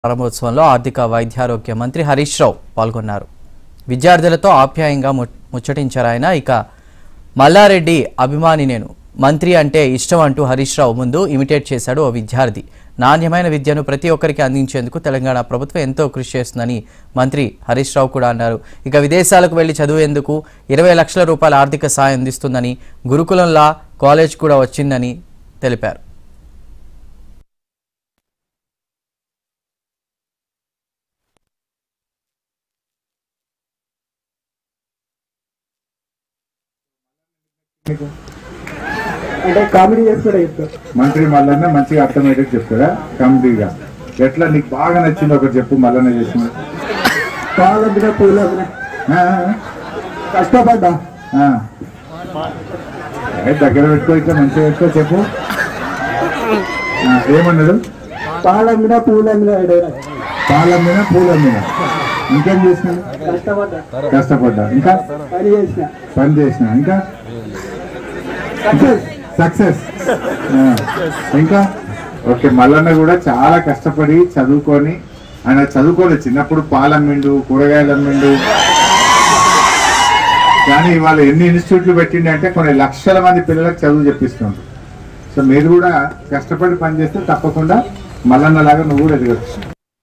ప్రారంభోత్సవంలో ఆర్థిక వైద్యారోగ్య మంత్రి హరీష్ రావు పాల్గొన్నారు విద్యార్థులతో ఆప్యాయంగా ము- ముచ్చటించారు ఆయన ఇక మల్లారెడ్డి అభిమాని నేను మంత్రి అంటే ఇష్టం అంటూ హరీష్ రావు ముందు ఇమిటేట్ చేశాడు ఓ విద్యార్థి నాణ్యమైన విద్యను ప్రతి ఒక్కరికి అందించేందుకు తెలంగాణ ప్రభుత్వం ఎంతో కృషి చేస్తుందని మంత్రి హరీష్ రావు కూడా అన్నారు ఇక విదేశాలకు వెళ్లి చదివేందుకు ఇరవై లక్షల రూపాయల ఆర్థిక సాయం అందిస్తుందని గురుకులంలా కాలేజ్ కూడా వచ్చిందని తెలిపారు అంటే కామెడీ చేసి కూడా చెప్తారు మంత్రి మల్లన్న మంచిగా అర్థమయ్యేటట్టు చెప్తారా కామెడీగా ఎట్లా నీకు బాగా నచ్చింది ఒకటి చెప్పు మల్లన్న చేసిన పాల మీద పూల మీద ఆ, కష్టపడ్డా ఆ. ఏ, దగ్గర పెట్టుకో ఇట్లా మంచిగా పెట్టుకో చెప్పు ఆ, ఏమన్నాడు పాల మీద పూల మీద ఏడైనా పాల మీద పూల మీద ఇంకేం చేసిన కష్టపడ్డా కష్టపడ్డా ఇంకా పని చేసిన పని చేసిన ఇంకా సక్సెస్ సక్సెస్ ఇంకా ఓకే మల్లన్న కూడా చాలా కష్టపడి చదువుకొని ఆయన చదువుకోలేదు చిన్నప్పుడు పాలు అమ్మిండు కూరగాయలు అమ్మిండు కానీ ఇవాళ ఎన్ని ఇన్స్టిట్యూట్లు పెట్టిండి అంటే కొన్ని లక్షల మంది పిల్లలకు చదువు చెప్పిస్తుంది సో మీరు కూడా కష్టపడి పనిచేస్తే తప్పకుండా మల్లన్న లాగా నువ్వు కూడా ఎదగచ్చు